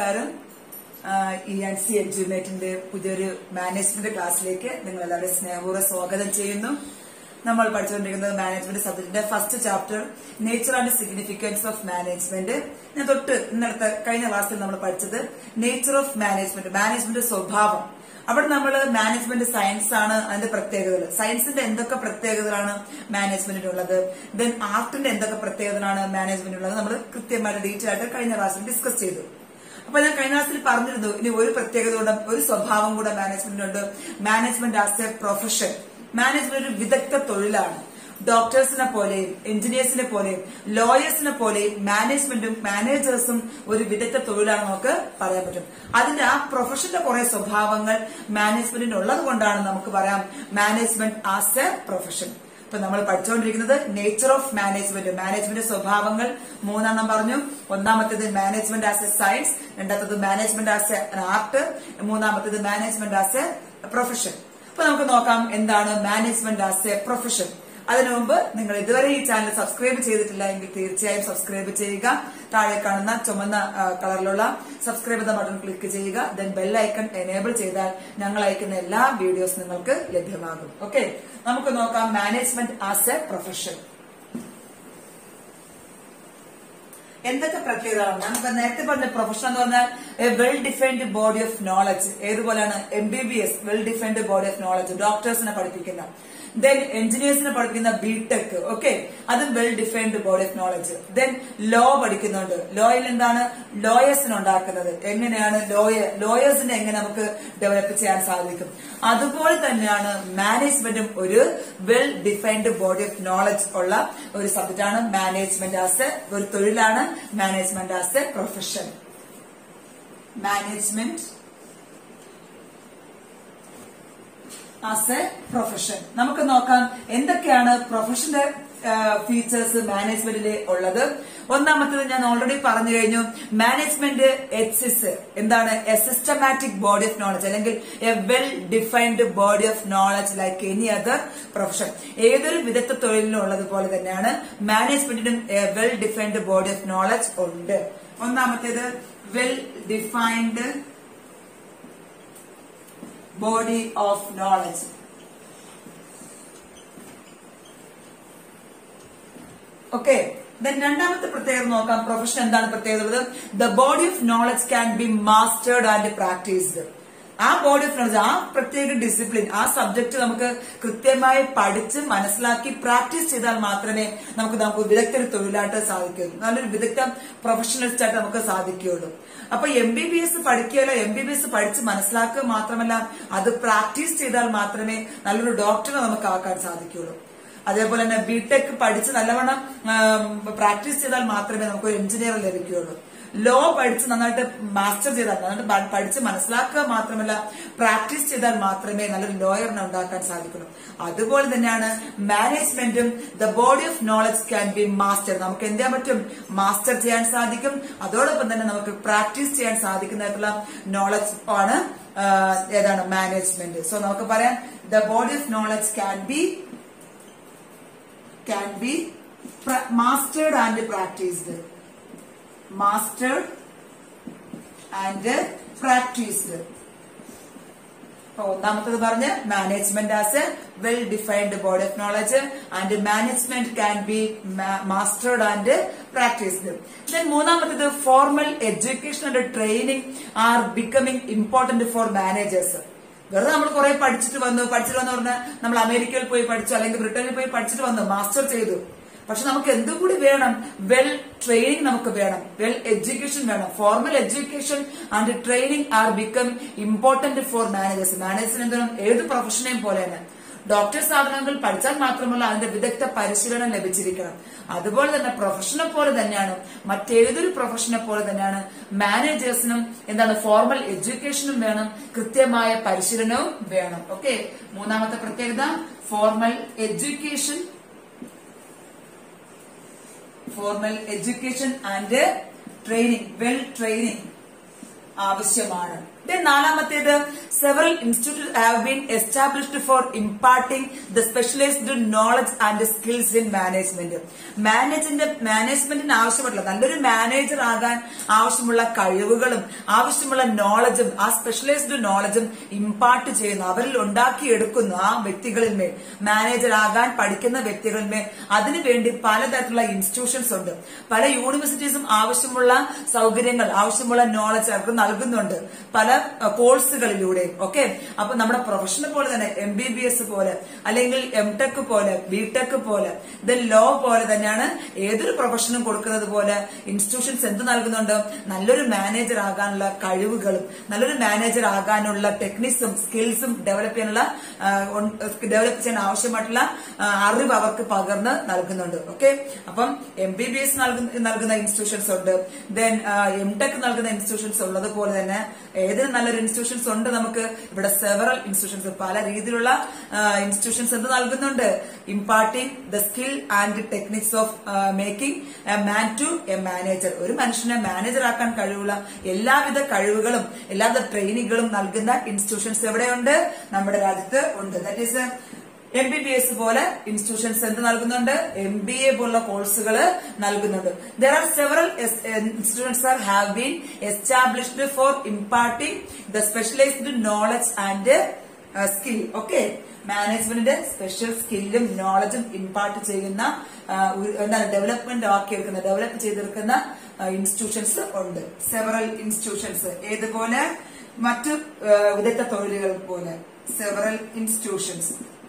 നമസ്കാരം E and C എഡ്യൂമേറ്റിന്റെ പുതിയൊരു management ക്ലാസ്സിലേക്ക് നിങ്ങൾ എല്ലാവരും സ്നേഹപൂർവ്വം സ്വാഗതം ചെയ്യുന്നു നമ്മൾ പഠിച്ചുകൊണ്ടിരിക്കുന്നത് മാനേജ്മെന്റ് സബ്ജക്റ്റിന്റെ first chapter nature and significance of management ഞാൻ തൊട്ട് ഇന്നലത്തെ കഴിഞ്ഞ ക്ലാസ്സിൽ നമ്മൾ പഠിച്ചത് നേച്ചർ ഓഫ് മാനേജ്മെന്റ് മാനേജ്മെന്റ് സ്വഭാവം അവിടെ നമ്മൾ മാനേജ്മെന്റ് സയൻസ് ആണ് അതിന്റെ പ്രത്യേകതകൾ സയൻസിന്റെ എന്തൊക്കെ പ്രത്യേകതകളാണ് മാനേജ്മെന്റിനുള്ളത് ദെൻ ആർട്ടിന്റെ എന്തൊക്കെ പ്രത്യേകതകളാണ് മാനേജ്മെന്റിനുള്ളത് നമ്മൾ കൃത്യമായിട്ട് ഡീറ്റെയിൽ ആയിട്ട് കഴിഞ്ഞ ക്ലാസ്സിൽ ഡിസ്കസ് ചെയ്തു അപ്പൊ ഞാൻ കഴിഞ്ഞ ക്ലാസ്സിൽ പറഞ്ഞിരുന്നു ഇനി ഒരു പ്രത്യേകത കൂടെ ഒരു സ്വഭാവം കൂടെ മാനേജ്മെന്റിനുണ്ട് management as a profession management ഒരു വിദഗ്ധ തൊഴിലാണ് ഡോക്ടേഴ്സിനെ പോലെയും എഞ്ചിനീയേഴ്സിനെ പോലെയും ലോയേഴ്സിനെ പോലെയും മാനേജ്മെന്റും മാനേജേഴ്സും ഒരു വിദഗ്ധ തൊഴിലാണ് നമുക്ക് പറയാൻ പറ്റും അതിന്റെ ആ പ്രൊഫഷന്റെ കുറെ സ്വഭാവങ്ങൾ മാനേജ്മെന്റിന് ഉള്ളത് കൊണ്ടാണ് നമുക്ക് പറയാം മാനേജ്മെന്റ് ആസ് എ പ്രൊഫഷൻ ഇപ്പൊ നമ്മൾ പഠിച്ചുകൊണ്ടിരിക്കുന്നത് നേച്ചർ ഓഫ് മാനേജ്മെന്റ് മാനേജ്മെന്റ് സ്വഭാവങ്ങൾ മൂന്നെണ്ണം പറഞ്ഞു ഒന്നാമത്തേത് മാനേജ്മെന്റ് ആസ് എ സയൻസ് രണ്ടാമത്തത് മാനേജ്മെന്റ് ആസ് എ ആർട്ട് മൂന്നാമത്തേത് മാനേജ്മെന്റ് ആസ് എ പ്രൊഫഷൻ അപ്പൊ നമുക്ക് നോക്കാം എന്താണ് മാനേജ്മെന്റ് ആസ് എ പ്രൊഫഷൻ അതിനു മുമ്പ് നിങ്ങൾ ഇതുവരെ ഈ ചാനൽ സബ്സ്ക്രൈബ് ചെയ്തിട്ടില്ല എങ്കിൽ തീർച്ചയായും സബ്സ്ക്രൈബ് ചെയ്യുക താഴെ കാണുന്ന ചുമന്ന ആ, കളറിലുള്ള സബ്സ്ക്രൈബ് എന്ന ബട്ടൺ ക്ലിക്ക് ചെയ്യുക ദെൻ ബെൽ ഐക്കൺ എനേബിൾ ചെയ്താൽ ഞങ്ങൾ അയക്കുന്ന എല്ലാ വീഡിയോസ് നിങ്ങൾക്ക് ലഭ്യമാകും ഓക്കെ നമുക്ക് നോക്കാം മാനേജ്മെന്റ് ആസ് എ പ്രൊഫഷൻ എന്തൊക്കെ പ്രത്യേകതകളാണ് നമുക്ക് നേരത്തെ പറഞ്ഞ പ്രൊഫഷൻ എന്ന് പറഞ്ഞാൽ a well defined body of knowledge ഏതുപോലെയാണ് M B B S well defined body of knowledge ഡോക്ടേഴ്സിനെ പഠിപ്പിക്കുന്ന ദെൻ എഞ്ചിനീയേഴ്സിനെ പഠിപ്പിക്കുന്ന ബിടെക് ഓക്കെ അതും well defined body of knowledge then law പഠിക്കുന്നുണ്ട് ലോയിൽ എന്താണ് ലോയേഴ്സിനെ ഉണ്ടാക്കുന്നത് എങ്ങനെയാണ് ലോയർ ലോയേഴ്സിനെ എങ്ങനെ നമുക്ക് ഡെവലപ്പ് ചെയ്യാൻ സാധിക്കും അതുപോലെ തന്നെയാണ് മാനേജ്മെന്റും ഒരു well defined body of knowledge ഉള്ള ഒരു സബ്ജക്റ്റാണ് മാനേജ്മെന്റ് ആസ് എ ഒരു തൊഴിലാണ് management as a profession management as a profession നമുക്ക് നോക്കാം എന്തൊക്കെയാണ് പ്രൊഫഷന്റെ ഫീച്ചേഴ്സ് മാനേജ്മെന്റിൽ ഉള്ളത് ഒന്നാമത്തത് ഞാൻ ഓൾറെഡി പറഞ്ഞു കഴിഞ്ഞു മാനേജ്മെന്റ് എക്സിസ് എന്താണ് a systematic body of knowledge അല്ലെങ്കിൽ a well defined body of knowledge like any other profession ഏതൊരു വിദഗ്ധ തൊഴിലിനും ഉള്ളതുപോലെ തന്നെയാണ് മാനേജ്മെന്റിനും a well defined body of knowledge ഉണ്ട് ഒന്നാമത്തേത് well defined body of knowledge okay then രണ്ടാമത്തെ പ്രത്യേകത നോക്കാം പ്രൊഫഷൻ എന്താണ് പ്രത്യേകത the body of knowledge can be mastered and practised ആ ബോഡി ഓഫ് നോളജ് ആ പ്രത്യേക ഡിസിപ്ലിൻ ആ സബ്ജക്ട് നമുക്ക് കൃത്യമായി പഠിച്ച് മനസ്സിലാക്കി പ്രാക്ടീസ് ചെയ്താൽ മാത്രമേ നമുക്ക് നമുക്ക് വിദഗ്ധ തൊഴിലായിട്ട് സാധിക്കുകയുള്ളൂ നല്ലൊരു വിദഗ്ധ പ്രൊഫഷണലിസ്റ്റ് ആയിട്ട് നമുക്ക് സാധിക്കുകയുള്ളൂ അപ്പൊ എം ബി ബി എസ് പഠിക്കുകയല്ല എം ബി ബി എസ് പഠിച്ച് മനസ്സിലാക്കുക മാത്രമല്ല അത് പ്രാക്ടീസ് ചെയ്താൽ മാത്രമേ നല്ലൊരു ഡോക്ടറെ നമുക്ക് ആക്കാൻ സാധിക്കുകയുള്ളൂ അതേപോലെ തന്നെ ബിടെക് പഠിച്ച് നല്ലവണ്ണം പ്രാക്ടീസ് ചെയ്താൽ മാത്രമേ നമുക്ക് ഒരു എഞ്ചിനീയർ ലഭിക്കുകയുള്ളൂ ലോ പഠിച്ച് നന്നായിട്ട് മാസ്റ്റർ ചെയ്താൽ നന്നായിട്ട് പ- പഠിച്ച് മനസ്സിലാക്കുക മാത്രമല്ല പ്രാക്ടീസ് ചെയ്താൽ മാത്രമേ നല്ലൊരു ലോയറിനെ ഉണ്ടാക്കാൻ സാധിക്കുള്ളൂ അതുപോലെ തന്നെയാണ് മാനേജ്മെന്റും the body of knowledge can be master നമുക്ക് എന്ത് ചെയ്യാൻ പറ്റും മാസ്റ്റർ ചെയ്യാൻ സാധിക്കും അതോടൊപ്പം തന്നെ നമുക്ക് പ്രാക്ടീസ് ചെയ്യാൻ സാധിക്കുന്നതായിട്ടുള്ള നോളജ് ആണ് ആ, ഏതാണ് മാനേജ്മെന്റ് സോ നമുക്ക് പറയാം the body of knowledge can be can be pra- mastered and practiced. Mastered and practiced. അപ്പൊ ഒന്നാമത്തത് പറഞ്ഞ് management as a well defined body of knowledge and management can be mastered and practised then മൂന്നാമത്തത് formal education and training are becoming important for managers വെറുതെ നമ്മൾ കുറെ പഠിച്ചിട്ട് വന്നു പഠിച്ചിട്ട് വന്നു പറഞ്ഞാൽ നമ്മൾ അമേരിക്കയിൽ പോയി പഠിച്ചു അല്ലെങ്കിൽ ബ്രിട്ടനിൽ പോയി പഠിച്ചിട്ട് വന്നു മാസ്റ്റർ ചെയ്തു പക്ഷെ നമുക്ക് എന്തും കൂടി വേണം വെൽ ട്രെയിനിങ് നമുക്ക് വേണം വെൽ എഡ്യൂക്കേഷൻ വേണം formal education and training are become important for managers മാനേജേഴ്സിന് എന്താണ് ഏത് പ്രൊഫഷനെയും പോലെയാണ് ഡോക്ടർ സാധനങ്ങൾ പഠിച്ചാൽ മാത്രമല്ല അതിന്റെ വിദഗ്ധ പരിശീലനം ലഭിച്ചിരിക്കണം അതുപോലെ തന്നെ പ്രൊഫഷനെ പോലെ തന്നെയാണ് മറ്റേതൊരു പ്രൊഫഷനെ പോലെ തന്നെയാണ് മാനേജേഴ്സിനും എന്താണ് ഫോർമൽ എഡ്യൂക്കേഷനും വേണം കൃത്യമായ പരിശീലനവും വേണം ഓക്കെ മൂന്നാമത്തെ പ്രത്യേകത formal education formal education and training well training ആവശ്യമാണ് ദെൻ നാലാമത്തേത് several institute have been established for imparting the specialised knowledge and skills in management മാനേജിന്റെ മാനേജ്മെന്റിന് ആവശ്യമുള്ള നല്ലൊരു മാനേജർ ആകാൻ ആവശ്യമുള്ള കഴിവുകളും ആവശ്യമുള്ള നോളജും ആ സ്പെഷ്യലൈസ്ഡ് നോളജും ഇമ്പാർട്ട് ചെയ്യുന്നു അവരിൽ ഉണ്ടാക്കിയെടുക്കുന്നു ആ വ്യക്തികളിൽ മേൽ മാനേജർ ആകാൻ പഠിക്കുന്ന വ്യക്തികളിൽ മേൽ അതിനുവേണ്ടി പലതരത്തിലുള്ള ഇൻസ്റ്റിറ്റ്യൂഷൻസ് ഉണ്ട് പല യൂണിവേഴ്സിറ്റീസും ആവശ്യമുള്ള സൗകര്യങ്ങൾ ആവശ്യമുള്ള നോളജ് അവർക്ക് നൽകുന്നുണ്ട് പല അഹ്, കോഴ്സുകളിലൂടെ ഓക്കെ അപ്പൊ നമ്മുടെ പ്രൊഫഷനെ പോലെ തന്നെ എം ബി ബി എസ് പോലെ അല്ലെങ്കിൽ എം ടെക് പോലെ ബി ടെക് പോലെ ദെൻ ലോ പോലെ തന്നെയാണ് ഏതൊരു പ്രൊഫഷനും കൊടുക്കുന്നത് പോലെ ഇൻസ്റ്റിറ്റ്യൂഷൻസ് എന്ത് നൽകുന്നുണ്ട് നല്ലൊരു മാനേജർ ആകാനുള്ള കഴിവുകളും നല്ലൊരു മാനേജർ ആകാനുള്ള ടെക്നിക്സും സ്കിൽസും ഡെവലപ്പ് ചെയ്യാനുള്ള ഡെവലപ്പ് ചെയ്യാൻ ആവശ്യമായിട്ടുള്ള ആ, അറിവ് അവർക്ക് പകർന്ന് നൽകുന്നുണ്ട് ഓക്കെ അപ്പം എം ബി ബി എസ് നൽകുന്ന ഇൻസ്റ്റിറ്റ്യൂഷൻസ് ഉണ്ട് ദെൻ എം ടെക് നൽകുന്ന ഇൻസ്റ്റിറ്റ്യൂഷൻസ് ഉള്ളതുപോലെ തന്നെ ഏതിന് നല്ലൊരു ഇൻസ്റ്റിറ്റ്യൂഷൻസ് ഉണ്ട് നമുക്ക് ഇവിടെ സെവറൽ ഇൻസ്റ്റിറ്റ്യൂഷൻസ് പല രീതിയിലുള്ള ഇൻസ്റ്റിറ്റ്യൂഷൻസ് എന്ത് നൽകുന്നുണ്ട് imparting the skill and techniques of making a man to a manager ഒരു മനുഷ്യനെ മാനേജർ ആക്കാൻ കഴിവുള്ള എല്ലാവിധ കഴിവുകളും എല്ലാവിധ ട്രെയിനിങ്ങുകളും നൽകുന്ന ഇൻസ്റ്റിറ്റ്യൂഷൻസ് എവിടെയുണ്ട് നമ്മുടെ രാജ്യത്ത് ഉണ്ട് that is M B B S പോലെ ഇൻസ്റ്റിറ്റ്യൂഷൻസ് എന്ത് നൽകുന്നുണ്ട് എം ബി എ പോലുള്ള കോഴ്സുകൾ നൽകുന്നുണ്ട് there are several institutions are have been established for imparting the specialised knowledge and skill okay മാനേജ്മെന്റിന്റെ സ്പെഷ്യൽ സ്കില്ലും നോളജും ഇമ്പാർട്ട് ചെയ്യുന്ന ആ, ഒരു- എന്താണ് ഡെവലപ്മെന്റ് ആക്കിയെടുക്കുന്ന ഡെവലപ്പ് ചെയ്തെടുക്കുന്ന ഇൻസ്റ്റിറ്റ്യൂഷൻസ് ഉണ്ട് സെവറൽ ഇൻസ്റ്റിറ്റ്യൂഷൻസ് ഏതുപോലെ മറ്റു ആ, വിദഗ്ധ തൊഴിലുകൾ പോലെ സെവറൽ ഇൻസ്റ്റിറ്റ്യൂഷൻസ്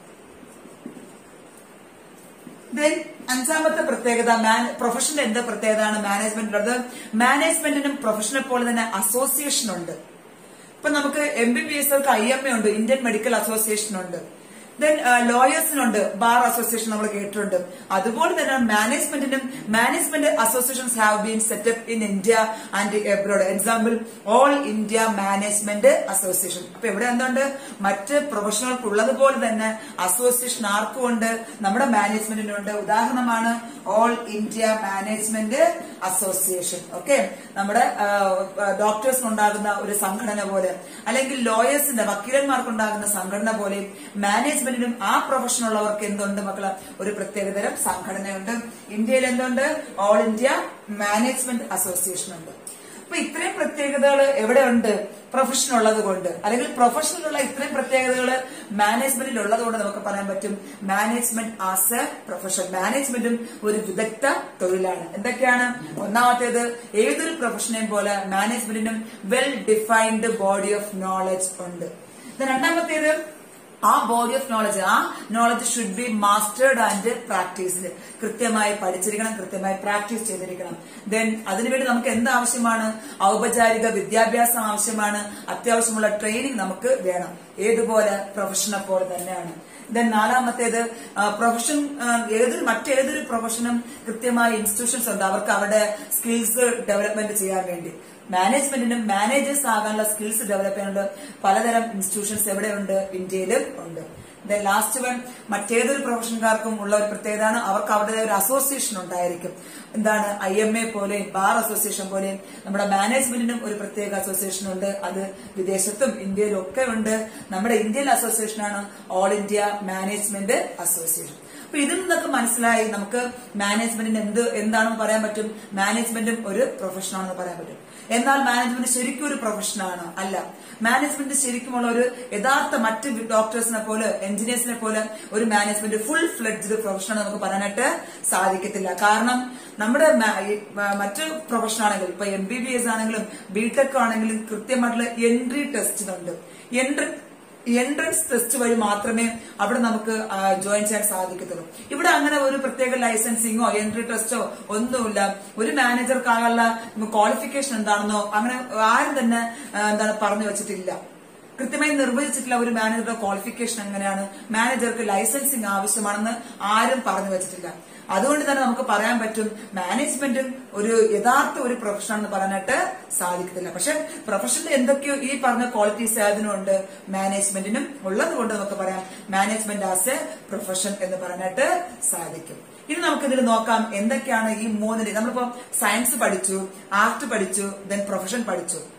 ദെൻ അഞ്ചാമത്തെ പ്രത്യേകത മാൻ പ്രൊഫഷന്റെ എന്ത് പ്രത്യേകതയാണ് മാനേജ്മെന്റിലുള്ളത് മാനേജ്മെന്റിനും പ്രൊഫഷനെ പോലെ തന്നെ അസോസിയേഷൻ ഉണ്ട് ഇപ്പൊ നമുക്ക് M B B S I M A ഉണ്ട് ഇന്ത്യൻ മെഡിക്കൽ അസോസിയേഷൻ ഉണ്ട് ദെൻ ലോയേഴ്സിനുണ്ട് ബാർ അസോസിയേഷൻ നമ്മൾ കേട്ടിട്ടുണ്ട് അതുപോലെ തന്നെ മാനേജ്മെന്റിനും management associations have been set up in India and abroad example all India management association അപ്പൊ ഇവിടെ എന്തുണ്ട് മറ്റ് പ്രൊഫഷണൽക്കുള്ളതുപോലെ തന്നെ അസോസിയേഷൻ ആർക്കും ഉണ്ട് നമ്മുടെ മാനേജ്മെന്റിനുണ്ട് ഉദാഹരണമാണ് all India management association okay നമ്മുടെ ഡോക്ടേഴ്സിനുണ്ടാകുന്ന ഒരു സംഘടന പോലെ അല്ലെങ്കിൽ ലോയേഴ്സിന്റെ വക്കീലന്മാർക്കുണ്ടാകുന്ന സംഘടന പോലെയും മാനേജ്മെന്റിനും ആ പ്രൊഫഷനുള്ളവർക്ക് എന്തുണ്ട് മക്കള് ഒരു പ്രത്യേകതരം സംഘടനയുണ്ട് ഇന്ത്യയിൽ എന്തുണ്ട് ഓൾ ഇന്ത്യ മാനേജ്മെന്റ് അസോസിയേഷൻ ഉണ്ട് അപ്പൊ ഇത്രയും പ്രത്യേകതകൾ എവിടെ ഉണ്ട് പ്രൊഫഷൻ ഉള്ളത് കൊണ്ട് അല്ലെങ്കിൽ പ്രൊഫഷനിലുള്ള ഇത്രയും പ്രത്യേകതകൾ മാനേജ്മെന്റിൽ ഉള്ളത് കൊണ്ട് നമുക്ക് പറയാൻ പറ്റും മാനേജ്മെന്റ് ആസ് എ പ്രൊഫഷൻ മാനേജ്മെന്റും ഒരു വിദഗ്ധ തൊഴിലാണ് എന്തൊക്കെയാണ് ഒന്നാമത്തേത് ഏതൊരു പ്രൊഫഷനെയും പോലെ മാനേജ്മെന്റിനും well defined body of knowledge ഉണ്ട് ഇത് രണ്ടാമത്തേത് ആ ബോഡി ഓഫ് നോളജ് ആ knowledge should be mastered and practised കൃത്യമായി പഠിച്ചിരിക്കണം കൃത്യമായി പ്രാക്ടീസ് ചെയ്തിരിക്കണം ദെൻ അതിനുവേണ്ടി നമുക്ക് എന്ത് ആവശ്യമാണ് ഔപചാരിക വിദ്യാഭ്യാസം ആവശ്യമാണ് അത്യാവശ്യമുള്ള ട്രെയിനിങ് നമുക്ക് വേണം ഏതുപോലെ പ്രൊഫഷനെ പോലെ തന്നെയാണ് ദെൻ നാലാമത്തേത് പ്രൊഫഷൻ ഏതൊരു മറ്റേതൊരു പ്രൊഫഷനും കൃത്യമായ ഇൻസ്റ്റിറ്റ്യൂഷൻസ് ഉണ്ട് അവർക്ക് അവരുടെ സ്കിൽസ് ഡെവലപ്മെന്റ് ചെയ്യാൻ വേണ്ടി മാനേജ്മെന്റിനും മാനേജേഴ്സ് ആകാനുള്ള സ്കിൽസ് ഡെവലപ്പ് ചെയ്യാനുള്ള പലതരം ഇൻസ്റ്റിറ്റ്യൂഷൻസ് എവിടെയുണ്ട് ഇന്ത്യയിലും ഉണ്ട് ദെൻ ലാസ്റ്റ് വൺ മറ്റേതൊരു പ്രൊഫഷൻകാർക്കും ഉള്ള ഒരു പ്രത്യേകതയാണ് അവർക്ക് അവരുടെ ഒരു അസോസിയേഷൻ ഉണ്ടായിരിക്കും എന്താണ് ഐ എം എ പോലെയും ബാർ അസോസിയേഷൻ പോലെയും നമ്മുടെ മാനേജ്മെന്റിനും ഒരു പ്രത്യേക അസോസിയേഷൻ ഉണ്ട് അത് വിദേശത്തും ഇന്ത്യയിലും ഒക്കെ ഉണ്ട് നമ്മുടെ ഇന്ത്യൻ അസോസിയേഷനാണ് ഓൾ ഇന്ത്യ മാനേജ്മെന്റ് അസോസിയേഷൻ അപ്പൊ ഇതിൽ നിന്നൊക്കെ മനസ്സിലായി നമുക്ക് മാനേജ്മെന്റിന് എന്ത് എന്താണെന്ന് പറയാൻ പറ്റും മാനേജ്മെന്റും ഒരു പ്രൊഫഷനാണെന്ന് പറയാൻ പറ്റും എന്നാൽ മാനേജ്മെന്റ് ശരിക്കും ഒരു പ്രൊഫഷനാണ് അല്ല മാനേജ്മെന്റ് ശരിക്കുമുള്ള ഒരു യഥാർത്ഥ മറ്റ് ഡോക്ടേഴ്സിനെ പോലെ എഞ്ചിനീയേഴ്സിനെ പോലെ ഒരു മാനേജ്മെന്റ് ഫുൾ ഫ്ലെഡ്ജ്ഡ് പ്രൊഫഷനാണ് നമുക്ക് പറയാനായിട്ട് സാധിക്കത്തില്ല കാരണം നമ്മുടെ മ- ഈ മ- മറ്റ് പ്രൊഫഷൻ ആണെങ്കിലും ഇപ്പൊ എം ബി ബി എസ് ആണെങ്കിലും ബിടെക് ആണെങ്കിലും കൃത്യമായിട്ടുള്ള എൻട്രി ടെസ്റ്റ് ഉണ്ട് എൻട്രി എൻട്രൻസ് ടെസ്റ്റ് വഴി മാത്രമേ അവിടെ നമുക്ക് ജോയിൻ ചെയ്യാൻ സാധിക്കത്തുള്ളൂ ഇവിടെ അങ്ങനെ ഒരു പ്രത്യേക ലൈസൻസിങ്ങോ എൻട്രി ടെസ്റ്റോ ഒന്നുമില്ല ഒരു മാനേജർക്കായുള്ള ക്വാളിഫിക്കേഷൻ എന്താണെന്നോ അങ്ങനെ ആരും തന്നെ ആ, എന്താണ് പറഞ്ഞു വെച്ചിട്ടില്ല കൃത്യമായി നിർവചിച്ചിട്ടില്ല ഒരു മാനേജറുടെ ക്വാളിഫിക്കേഷൻ എങ്ങനെയാണ് മാനേജർക്ക് ലൈസൻസിങ് ആവശ്യമാണെന്ന് ആരും പറഞ്ഞു വെച്ചിട്ടില്ല അതുകൊണ്ട് തന്നെ നമുക്ക് പറയാൻ പറ്റും മാനേജ്മെന്റും ഒരു യഥാർത്ഥ ഒരു പ്രൊഫഷൻ ആണെന്ന് പറയാനായിട്ട് സാധിക്കത്തില്ല പക്ഷെ പ്രൊഫഷനിൽ എന്തൊക്കെയോ ഈ പറഞ്ഞ ക്വാളിറ്റീസ് അതിനുണ്ട് മാനേജ്മെന്റിനും ഉള്ളത് കൊണ്ട് നമുക്ക് പറയാം മാനേജ്മെന്റ് ആസ് എ പ്രൊഫഷൻ എന്ന് പറയാനായിട്ട് സാധിക്കും ഇനി നമുക്ക് ഇതിൽ നോക്കാം എന്തൊക്കെയാണ് ഈ മൂന്നിന് നമ്മളിപ്പോ സയൻസ് പഠിച്ചു ആർട്ട് പഠിച്ചു ദെൻ പ്രൊഫഷൻ പഠിച്ചു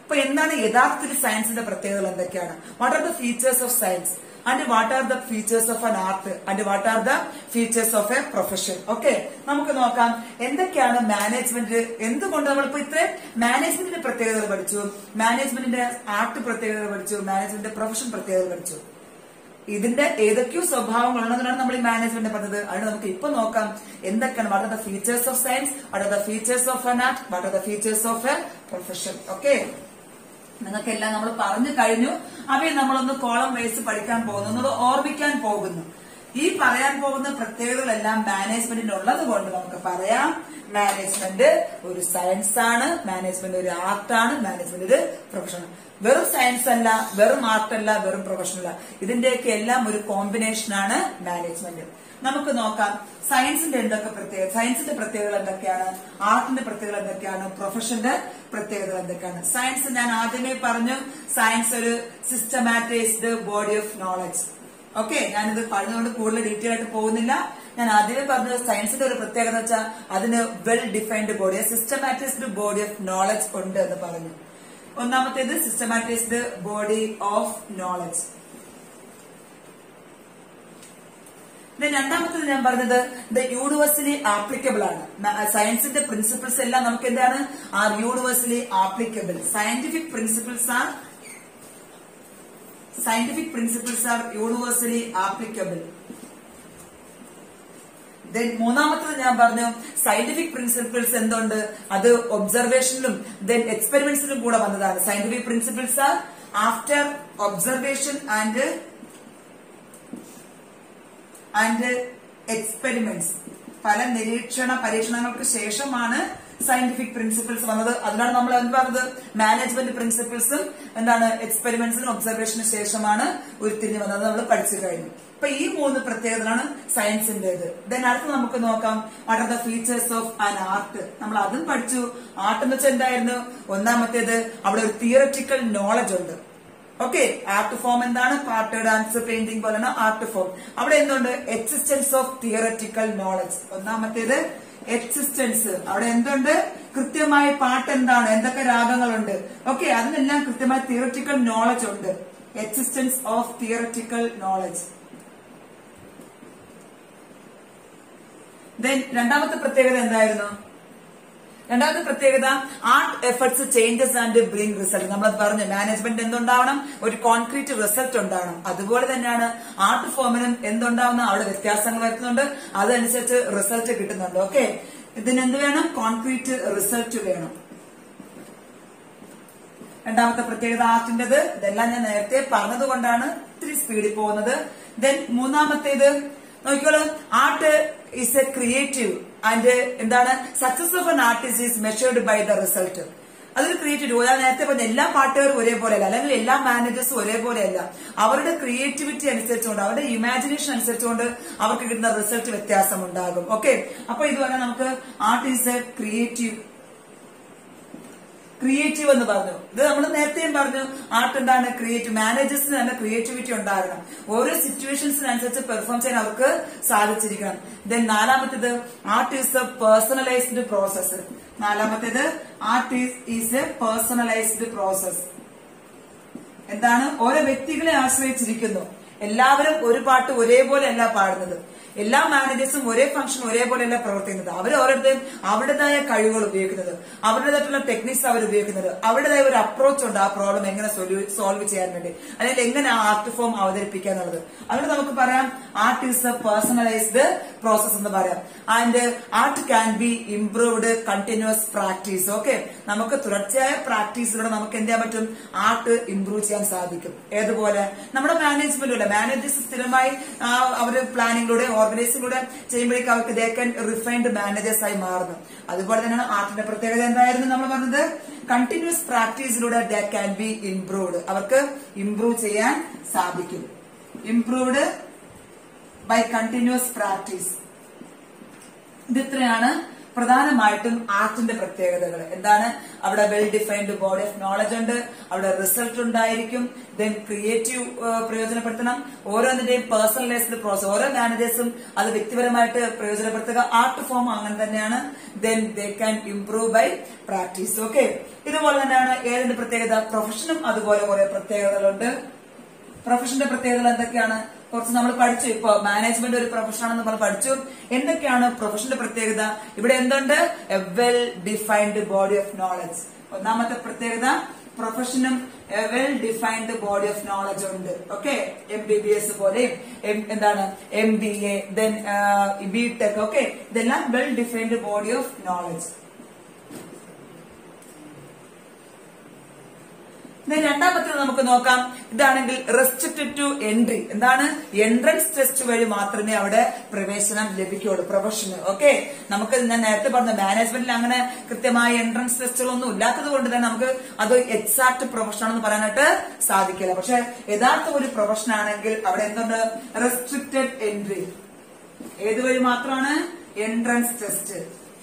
അപ്പൊ എന്താണ് യഥാർത്ഥത്തിൽ സയൻസിന്റെ പ്രത്യേകതകൾ എന്തൊക്കെയാണ് what are the features of science and what are the features of an art and what are the features of a profession okay നമുക്ക് നോക്കാം എന്തൊക്കെയാണ് മാനേജ്മെന്റ് എന്തുകൊണ്ട് നമ്മളിപ്പോ ഇത്രയും മാനേജ്മെന്റിന്റെ പ്രത്യേകതകൾ പഠിച്ചു മാനേജ്മെന്റിന്റെ ആർട്ട് പ്രത്യേകതകൾ പഠിച്ചു മാനേജ്മെന്റിന്റെ പ്രൊഫഷൻ പ്രത്യേകതകൾ പഠിച്ചു ഇതിന്റെ ഏതൊക്കെയോ സ്വഭാവങ്ങളുള്ളതിനാണ് നമ്മൾ ഈ മാനേജ്മെന്റ് പറഞ്ഞത് അതിന് നമുക്ക് ഇപ്പൊ നോക്കാം എന്തൊക്കെയാണ് what are the features of science what are the features of an art what are the features of a profession okay നിങ്ങൾക്കെല്ലാം നമ്മൾ പറഞ്ഞു കഴിഞ്ഞു അവയെ നമ്മളൊന്ന് കോളം വൈസ് പഠിക്കാൻ പോകുന്നു നമ്മൾ ഓർമ്മിക്കാൻ പോകുന്നു ഈ പറയാൻ പോകുന്ന പ്രത്യേകതകളെല്ലാം മാനേജ്മെന്റിന് ഉള്ളത് കൊണ്ട് നമുക്ക് പറയാം മാനേജ്മെന്റ് ഒരു സയൻസ് ആണ് മാനേജ്മെന്റ് ഒരു ആർട്ടാണ് മാനേജ്മെന്റ് ഒരു പ്രൊഫഷൻ വെറും സയൻസ് അല്ല വെറും ആർട്ട് അല്ല വെറും പ്രൊഫഷൻ അല്ല ഇതിന്റെയൊക്കെ എല്ലാം ഒരു കോമ്പിനേഷൻ ആണ് മാനേജ്മെന്റ് നമുക്ക് നോക്കാം സയൻസിന്റെ എന്തൊക്കെ പ്രത്യേകത സയൻസിന്റെ പ്രത്യേകതകൾ എന്തൊക്കെയാണ് ആർട്ടിന്റെ പ്രത്യേകതകൾ എന്തൊക്കെയാണ് പ്രൊഫഷന്റെ പ്രത്യേകതകൾ എന്തൊക്കെയാണ് സയൻസ് ഞാൻ ആദ്യമേ പറഞ്ഞു സയൻസ് ഒരു systematised body of knowledge okay ഞാനിത് പറഞ്ഞുകൊണ്ട് കൂടുതൽ ഡീറ്റെയിൽ ആയിട്ട് പോകുന്നില്ല ഞാൻ ആദ്യമേ പറഞ്ഞത് സയൻസിന്റെ ഒരു പ്രത്യേകത എന്ന് വെച്ചാൽ അതിന് well defined body systematised body of knowledge ഉണ്ട് എന്ന് പറഞ്ഞു ഒന്നാമത്തേത് സിസ്റ്റമാറ്റൈസ്ഡ് ബോഡി ഓഫ് നോളജ് രണ്ടാമത്തത് ഞാൻ പറഞ്ഞത് ദ യൂണിവേഴ്സലി ആപ്ലിക്കബിൾ ആണ് സയൻസിന്റെ പ്രിൻസിപ്പിൾസ് എല്ലാം നമുക്ക് എന്താണ് are universally applicable scientific principles are scientific principles are universally applicable then മൂന്നാമത്തത് ഞാൻ പറഞ്ഞു സയന്റിഫിക് പ്രിൻസിപ്പിൾസ് എന്തുണ്ട് അത് ഒബ്സർവേഷനിലും ദെൻ എക്സ്പെരിമെന്റ്സിലും കൂടെ വന്നതാണ് scientific principles are after observation and and experiments പല നിരീക്ഷണ പരീക്ഷണങ്ങൾക്ക് ശേഷമാണ് സയന്റിഫിക് പ്രിൻസിപ്പിൾസ് വന്നത് അതിനാണ് നമ്മൾ എന്ത് പറഞ്ഞത് മാനേജ്മെന്റ് പ്രിൻസിപ്പിൾസും എന്താണ് എക്സ്പെരിമെന്റ്സിനും ഒബ്സർവേഷന് ശേഷമാണ് ഉരുത്തിരിഞ്ഞ് വന്നത് നമ്മൾ പഠിച്ചു കഴിഞ്ഞു അപ്പൊ ഈ മൂന്ന് പ്രത്യേകതകളാണ് സയൻസിന്റേത് ദെൻ അടുത്ത് നമുക്ക് നോക്കാം what are the features of an art നമ്മൾ അതും പഠിച്ചു ആർട്ട് എന്ന് വെച്ചാൽ എന്തായിരുന്നു ഒന്നാമത്തേത് അവിടെ ഒരു തിയററ്റിക്കൽ നോളജ് ഉണ്ട് ഓക്കെ ആർട്ട് ഫോം എന്താണ് പാട്ട് ഡാൻസ് പെയിന്റിംഗ് പോലെയാണ് ആർട്ട് ഫോം അവിടെ എന്തുണ്ട് എക്സിസ്റ്റൻസ് ഓഫ് തിയററ്റിക്കൽ നോളജ് ഒന്നാമത്തേത് എക്സിസ്റ്റൻസ് അവിടെ എന്തുണ്ട് കൃത്യമായ പാട്ട് എന്താണ് എന്തൊക്കെ രാഗങ്ങളുണ്ട് ഓക്കെ അതിനെല്ലാം കൃത്യമായ തിയററ്റിക്കൽ നോളജ് ഉണ്ട് existence of theoretical knowledge then രണ്ടാമത്തെ പ്രത്യേകത എന്തായിരുന്നു രണ്ടാമത്തെ പ്രത്യേകത art efforts changes and bring result നമ്മൾ പറഞ്ഞു മാനേജ്മെന്റ് എന്തുണ്ടാവണം ഒരു കോൺക്രീറ്റ് റിസൾട്ട് ഉണ്ടാവണം അതുപോലെ തന്നെയാണ് ആർട്ട് ഫോമിനും എന്തുണ്ടാവുന്ന അവിടെ വ്യത്യാസങ്ങൾ വരുത്തുന്നുണ്ട് അതനുസരിച്ച് റിസൾട്ട് കിട്ടുന്നുണ്ട് ഓക്കെ ഇതിനെന്ത് വേണം കോൺക്രീറ്റ് റിസൾട്ട് വേണം രണ്ടാമത്തെ പ്രത്യേകത ആർട്ടിന്റേത് ഇതെല്ലാം ഞാൻ നേരത്തെ പറഞ്ഞതുകൊണ്ടാണ് ഇത്തിരി സ്പീഡിൽ പോകുന്നത് ദെൻ മൂന്നാമത്തേത് നോക്കിക്കോളൂ art is a creative and എന്താണ് success of an artist is measured by the result അതൊരു ക്രിയേറ്റീവ് ഞാൻ നേരത്തെ പറഞ്ഞ എല്ലാ പാട്ടുകാരും ഒരേപോലെയല്ല അല്ലെങ്കിൽ എല്ലാ മാനേജേഴ്സും ഒരേപോലെയല്ല അവരുടെ ക്രിയേറ്റിവിറ്റി അനുസരിച്ചുകൊണ്ട് അവരുടെ ഇമാജിനേഷൻ അനുസരിച്ചുകൊണ്ട് അവർക്ക് കിട്ടുന്ന റിസൾട്ട് വ്യത്യാസം ഉണ്ടാകും ഓക്കെ അപ്പൊ ഇതുപോലെ നമുക്ക് art is a creative creative എന്ന് പറഞ്ഞു ഇത് നമ്മൾ നേരത്തെയും പറഞ്ഞു ആർട്ട് എന്താണ് ക്രിയേറ്റീവ് മാനേജേഴ്സിന് തന്നെ ക്രിയേറ്റിവിറ്റി ഉണ്ടാകണം ഓരോ സിറ്റുവേഷൻസിനനുസരിച്ച് പെർഫോം ചെയ്യാൻ അവർക്ക് സാധിച്ചിരിക്കണം ദെൻ നാലാമത്തേത് art is a personalised process നാലാമത്തേത് art is is a personalised process എന്താണ് ഓരോ വ്യക്തികളെ ആശ്രയിച്ചിരിക്കുന്നു എല്ലാവരും ഒരു പാട്ട് ഒരേപോലെ അല്ല പാടുന്നത് എല്ലാ മാനേജേഴ്സും ഒരേ ഫംഗ്ഷൻ ഒരേപോലെയല്ല പ്രവർത്തിക്കുന്നത് അവർ ഓരോരുത്തരും അവരുടേതായ കഴിവുകൾ ഉപയോഗിക്കുന്നത് അവരുടേതായിട്ടുള്ള ടെക്നിക്സ് അവർ ഉപയോഗിക്കുന്നത് അവരുടേതായ ഒരു അപ്രോച്ച് ഉണ്ട് ആ പ്രോബ്ലം എങ്ങനെ സോൾവ് ചെയ്യാൻ വേണ്ടി അല്ലെങ്കിൽ എങ്ങനെ ആർട്ട് ഫോം അവതരിപ്പിക്കുക എന്നുള്ളത് അതുകൊണ്ട് നമുക്ക് പറയാം art is a personalised process എന്ന് പറയാം and art can be improved continuous practice okay നമുക്ക് തുടർച്ചയായ പ്രാക്ടീസിലൂടെ നമുക്ക് എന്ത് ചെയ്യാൻ പറ്റും ആർട്ട് ഇംപ്രൂവ് ചെയ്യാൻ സാധിക്കും ഏതുപോലെ നമ്മുടെ മാനേജ്മെന്റിലൂടെ മാനേജേഴ്സ് സ്ഥിരമായി ആ, അവര് പ്ലാനിങ്ങിലൂടെ ഓർഗനൈസിംഗിലൂടെ ചെയ്യുമ്പോഴേക്കും അവർക്ക് ദേ കൻ റിഫൈൻഡ് മാനേജേഴ്സ് ആയി മാറുന്നു അതുപോലെ തന്നെയാണ് ആർട്ടിന്റെ പ്രത്യേകത എന്തായിരുന്നു നമ്മൾ പറഞ്ഞത് കണ്ടിന്യൂസ് പ്രാക്ടീസിലൂടെ ദേ ക്യാൻ ബി ഇംപ്രൂവ്ഡ് അവർക്ക് ഇംപ്രൂവ് ചെയ്യാൻ സാധിക്കും ഇംപ്രൂവ്ഡ് ബൈ കണ്ടിന്യൂസ് പ്രാക്ടീസ് ഇത് ഇത്രയാണ് പ്രധാനമായിട്ടും ആർട്ടിന്റെ പ്രത്യേകതകൾ എന്താണ് അവിടെ well defined body of knowledge ഉണ്ട് അവിടെ റിസൾട്ട് ഉണ്ടായിരിക്കും ദെൻ ക്രിയേറ്റീവ് പ്രയോജനപ്പെടുത്തണം ഓരോന്നിന്റെയും പേഴ്സണലൈസ്ഡ് പ്രോസസ് ഓരോ മാനേജേഴ്സും അത് വ്യക്തിപരമായിട്ട് പ്രയോജനപ്പെടുത്തുക ആർട്ട് ഫോം അങ്ങനെ തന്നെയാണ് then they can improve by practice okay ഇതുപോലെ തന്നെയാണ് ഏതിന്റെ പ്രത്യേകത പ്രൊഫഷനും അതുപോലെ കുറെ പ്രത്യേകതകളുണ്ട് പ്രൊഫഷന്റെ പ്രത്യേകതകൾ എന്തൊക്കെയാണ് കുറച്ച് നമ്മൾ പഠിച്ചു ഇപ്പൊ മാനേജ്മെന്റ് ഒരു പ്രൊഫഷൻ ആണെന്ന് നമ്മൾ പഠിച്ചു എന്തൊക്കെയാണ് പ്രൊഫഷന്റെ പ്രത്യേകത ഇവിടെ എന്തുണ്ട് a well defined body of knowledge ഒന്നാമത്തെ പ്രത്യേകത പ്രൊഫഷനും well defined body of knowledge ഉണ്ട് okay M B B S പോലെയും എം- എന്താണ് M B A then B tech okay ഇതെല്ലാം well defined body of knowledge ഇനി രണ്ടാമത്തേത് നമുക്ക് നോക്കാം ഇതാണെങ്കിൽ റെസ്ട്രിക്റ്റഡ് ടു എൻട്രി എന്താണ് എൻട്രൻസ് ടെസ്റ്റ് വഴി മാത്രമേ അവിടെ പ്രവേശനം ലഭിക്കുകയുള്ളൂ പ്രൊഫഷന് ഓക്കെ നമുക്ക് ഞാൻ നേരത്തെ പറഞ്ഞ മാനേജ്മെന്റിൽ അങ്ങനെ കൃത്യമായ എൻട്രൻസ് ടെസ്റ്റുകളൊന്നും ഇല്ലാത്തത് കൊണ്ട് തന്നെ നമുക്ക് അത് എക്സാക്ട് പ്രൊഫഷൻ ആണെന്ന് പറയാനായിട്ട് സാധിക്കില്ല പക്ഷെ യഥാർത്ഥ ഒരു പ്രൊഫഷൻ ആണെങ്കിൽ അവിടെ എന്തുണ്ട് റെസ്ട്രിക്റ്റഡ് എൻട്രി ഏത് വഴി മാത്രമാണ് എൻട്രൻസ് ടെസ്റ്റ്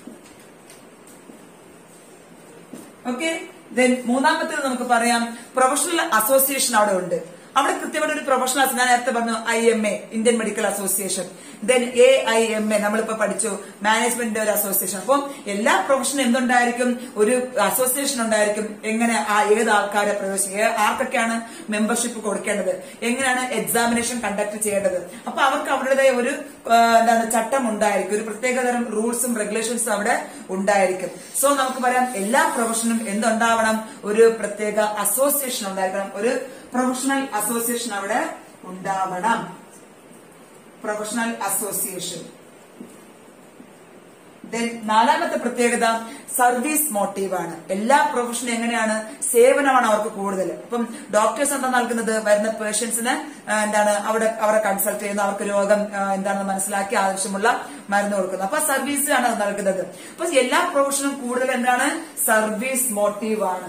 ഓക്കെ ദെൻ മൂന്നാമത്തേത് നമുക്ക് പറയാം പ്രൊഫഷണൽ അസോസിയേഷൻ അവിടെ ഉണ്ട് അവിടെ കൃത്യമായിട്ട് ഒരു പ്രൊഫഷണൽ ഞാൻ നേരത്തെ പറഞ്ഞു I M A Indian medical association then A I M A നമ്മളിപ്പോ പഠിച്ചു മാനേജ്മെന്റിന്റെ ഒരു അസോസിയേഷൻ അപ്പം എല്ലാ പ്രൊഫഷനും എന്തുണ്ടായിരിക്കും ഒരു അസോസിയേഷൻ ഉണ്ടായിരിക്കും എങ്ങനെ ആ ഏത് ആൾക്കാരെ പ്രവേശിക്കുക ആർക്കൊക്കെയാണ് മെമ്പർഷിപ്പ് കൊടുക്കേണ്ടത് എങ്ങനെയാണ് എക്സാമിനേഷൻ കണ്ടക്ട് ചെയ്യേണ്ടത് അപ്പൊ അവർക്ക് അവരുടേതായ ഒരു ആ, എന്താണ് ചട്ടം ഉണ്ടായിരിക്കും ഒരു പ്രത്യേകതരം റൂൾസും റെഗുലേഷൻസും അവിടെ ഉണ്ടായിരിക്കും സോ നമുക്ക് പറയാം എല്ലാ പ്രൊഫഷനും എന്തുണ്ടാവണം ഒരു പ്രത്യേക അസോസിയേഷൻ ഉണ്ടായിരിക്കണം ഒരു പ്രൊഫഷണൽ അസോസിയേഷൻ അവിടെ ഉണ്ടാവണം പ്രൊഫഷണൽ അസോസിയേഷൻ Then നാലാമത്തെ പ്രത്യേകത സർവീസ് മോട്ടീവാണ് എല്ലാ പ്രൊഫഷനും എങ്ങനെയാണ് സേവനമാണ് അവർക്ക് കൂടുതൽ അപ്പം ഡോക്ടേഴ്സ് എന്താ നൽകുന്നത് വരുന്ന പേഷ്യൻസിന് എന്താണ് അവിടെ അവരെ കൺസൾട്ട് ചെയ്യുന്നു അവർക്ക് രോഗം ആ, എന്താണെന്ന് മനസ്സിലാക്കി ആവശ്യമുള്ള മരുന്ന് കൊടുക്കുന്നു അപ്പൊ സർവീസ് ആണ് അത് നൽകുന്നത് അപ്പൊ എല്ലാ പ്രൊഫഷനും കൂടുതൽ എന്താണ് സർവീസ് മോട്ടീവാണ്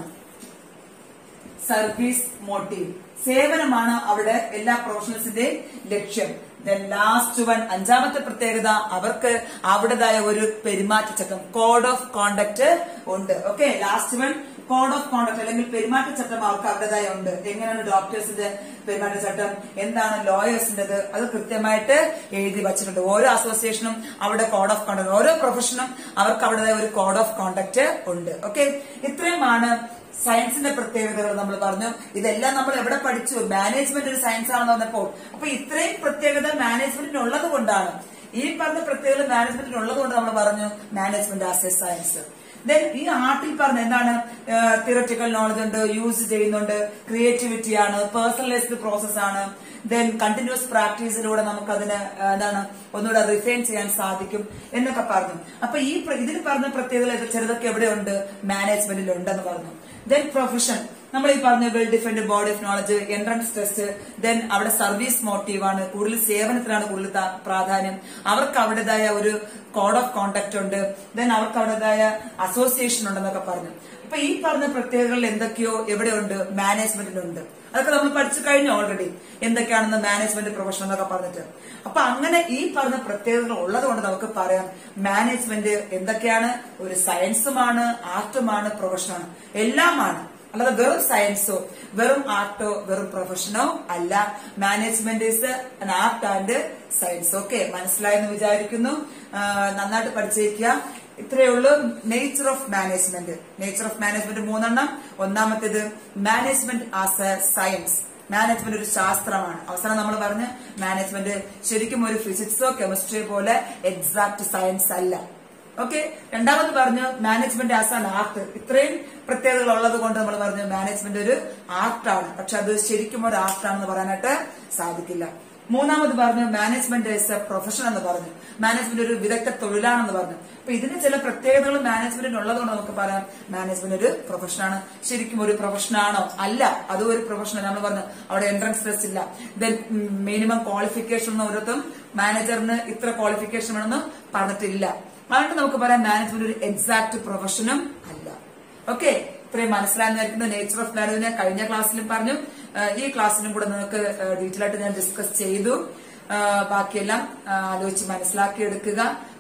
സർവീസ് മോട്ടീവ് സേവനമാണ് അവിടെ എല്ലാ പ്രൊഫഷണൽസിന്റെയും ലക്ഷ്യം ലാസ്റ്റ് വൺ അഞ്ചാമത്തെ പ്രത്യേകത അവർക്ക് അവിടേതായ ഒരു പെരുമാറ്റച്ചട്ടം കോഡ് ഓഫ് കോണ്ടക്ട് ഉണ്ട് okay last one code of conduct അല്ലെങ്കിൽ പെരുമാറ്റച്ചട്ടം അവർക്ക് അവരുടേതായ ഉണ്ട് എങ്ങനെയാണ് ഡോക്ടേഴ്സിന്റെ പെരുമാറ്റച്ചട്ടം എന്താണ് ലോയേഴ്സിന്റേത് അത് കൃത്യമായിട്ട് എഴുതി വച്ചിട്ടുണ്ട് ഓരോ അസോസിയേഷനും അവിടെ കോഡ് ഓഫ് കോണ്ടക്ട് ഓരോ പ്രൊഫഷനും അവർക്ക് അവരുടേതായ ഒരു കോഡ് ഓഫ് കോണ്ടക്ട് ഉണ്ട് ഓക്കെ ഇത്രയുമാണ് സയൻസിന്റെ പ്രത്യേകതകൾ നമ്മൾ പറഞ്ഞു ഇതെല്ലാം നമ്മൾ എവിടെ പഠിച്ചു മാനേജ്മെന്റ് ഒരു സയൻസ് ആണെന്ന് പറഞ്ഞപ്പോൾ അപ്പൊ ഇത്രയും പ്രത്യേകത മാനേജ്മെന്റിന് ഉള്ളത് കൊണ്ടാണ് ഈ പറഞ്ഞ പ്രത്യേകത മാനേജ്മെന്റിന് ഉള്ളത് കൊണ്ട് നമ്മൾ പറഞ്ഞു management as a science then ഈ ആർട്ടിൽ പറഞ്ഞ എന്താണ് തിയററ്റിക്കൽ നോളജ് ഉണ്ട് യൂസ് ചെയ്യുന്നുണ്ട് ക്രിയേറ്റിവിറ്റി ആണ് പേഴ്സണലൈസ്ഡ് പ്രോസസ് ആണ് ദെൻ കണ്ടിന്യൂസ് പ്രാക്ടീസിലൂടെ നമുക്കതിന് ആ, എന്താണ് ഒന്നുകൂടെ റിഫൈൻ ചെയ്യാൻ സാധിക്കും എന്നൊക്കെ പറഞ്ഞു അപ്പൊ ഈ പ്ര- ഇതിൽ പറഞ്ഞ പ്രത്യേകത ചിലതൊക്കെ എവിടെയുണ്ട് മാനേജ്മെന്റിൽ ഉണ്ടെന്ന് പറഞ്ഞു ദെൻ പ്രൊഫഷൻ നമ്മൾ ഈ പറഞ്ഞ well defined body of knowledge entrance test then അവിടെ സർവീസ് മോട്ടീവാണ് കൂടുതൽ സേവനത്തിനാണ് കൂടുതൽ താ- പ്രാധാന്യം അവർക്ക് അവരുടേതായ ഒരു കോഡ് ഓഫ് കോണ്ടാക്ട് ഉണ്ട് ദെൻ അവർക്ക് അവരുടേതായ അസോസിയേഷൻ ഉണ്ടെന്നൊക്കെ പറഞ്ഞു അപ്പൊ ഈ പറഞ്ഞ പ്രത്യേകതകളിൽ എന്തൊക്കെയോ എവിടെയുണ്ട് മാനേജ്മെന്റിലുണ്ട് അതൊക്കെ നമ്മൾ പഠിച്ചു കഴിഞ്ഞു ഓൾറെഡി എന്തൊക്കെയാണെന്ന് മാനേജ്മെന്റ് പ്രൊഫഷൻ എന്നൊക്കെ പറഞ്ഞിട്ട് അപ്പൊ അങ്ങനെ ഈ പറഞ്ഞ പ്രത്യേകതകൾ ഉള്ളത് കൊണ്ട് നമുക്ക് പറയാം മാനേജ്മെന്റ് എന്തൊക്കെയാണ് ഒരു സയൻസുമാണ് ആർട്ടുമാണ് പ്രൊഫഷനാണ് എല്ലാമാണ് അല്ലാതെ വെറും സയൻസോ വെറും ആർട്ടോ വെറും പ്രൊഫഷനോ അല്ല management is an art and science okay മനസ്സിലായെന്ന് വിചാരിക്കുന്നു ആ, നന്നായിട്ട് പഠിച്ചിരിക്കുക ഇത്രയേ ഉള്ളൂ nature of management nature of management മൂന്നെണ്ണം ഒന്നാമത്തേത് management as a science management ഒരു ശാസ്ത്രമാണ് അവസാനം നമ്മൾ പറഞ്ഞ് മാനേജ്മെന്റ് ശരിക്കും ഒരു ഫിസിക്സോ കെമിസ്ട്രിയോ പോലെ എക്സാക്ട് സയൻസ് അല്ല ഓക്കെ രണ്ടാമത് പറഞ്ഞു മാനേജ്മെന്റ് ആസ് ആൻ ആർട്ട് ഇത്രയും പ്രത്യേകതകൾ ഉള്ളത് കൊണ്ട് നമ്മൾ പറഞ്ഞു മാനേജ്മെന്റ് ഒരു ആർട്ടാണ് പക്ഷെ അത് ശരിക്കും ഒരു ആർട്ടാണെന്ന് പറയാനായിട്ട് സാധിക്കില്ല മൂന്നാമത് പറഞ്ഞു മാനേജ്മെന്റ് ഇസ് എ പ്രൊഫഷൻ എന്ന് പറഞ്ഞു മാനേജ്മെന്റ് ഒരു വിദഗ്ധ തൊഴിലാണെന്ന് പറഞ്ഞു അപ്പൊ ഇതിന് ചില പ്രത്യേകതകൾ മാനേജ്മെന്റിന് ഉള്ളതുകൊണ്ട് നമുക്ക് പറയാം മാനേജ്മെന്റ് ഒരു പ്രൊഫഷനാണ് ശരിക്കും ഒരു പ്രൊഫഷനാണോ അല്ല അതും ഒരു പ്രൊഫഷൻ നമ്മൾ പറഞ്ഞു അവിടെ എൻട്രൻസ് ടെസ്റ്റ് ഇല്ല ദെൻ മിനിമം ക്വാളിഫിക്കേഷൻ ഒന്നും ഓരോരുത്തരും മാനേജറിന് ഇത്ര ക്വാളിഫിക്കേഷൻ വേണമെന്ന് പറഞ്ഞിട്ടില്ല അതുകൊണ്ട് നമുക്ക് പറയാം മാനേജ്മെന്റ് ഒരു എക്സാക്ട് പ്രൊഫഷനും അല്ല ഓക്കെ ഇത്രയും മനസ്സിലാകുന്ന നേച്ചർ ഓഫ് മാനേജിനെ കഴിഞ്ഞ ക്ലാസ്സിലും പറഞ്ഞു ആ, ഈ ക്ലാസ്സിലും കൂടെ നിങ്ങൾക്ക് ഡീറ്റെയിൽ ആയിട്ട് ഞാൻ ഡിസ്കസ് ചെയ്തു ആ, ബാക്കിയെല്ലാം ആ, ആലോചിച്ച് മനസ്സിലാക്കിയെടുക്കുക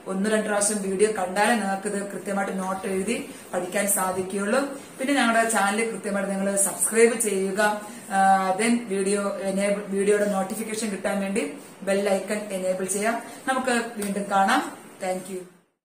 ഒന്ന് രണ്ട് പ്രാവശ്യം വീഡിയോ കണ്ടാലേ നിങ്ങൾക്ക് ഇത് കൃത്യമായിട്ട് നോട്ട് എഴുതി പഠിക്കാൻ സാധിക്കുകയുള്ളൂ പിന്നെ ഞങ്ങളുടെ ചാനൽ കൃത്യമായിട്ട് നിങ്ങൾ സബ്സ്ക്രൈബ് ചെയ്യുക ദെൻ വീഡിയോ എനേബിൾ വീഡിയോയുടെ നോട്ടിഫിക്കേഷൻ കിട്ടാൻ വേണ്ടി ബെൽ ഐക്കൺ എനേബിൾ ചെയ്യാം നമുക്ക് വീണ്ടും കാണാം താങ്ക് യു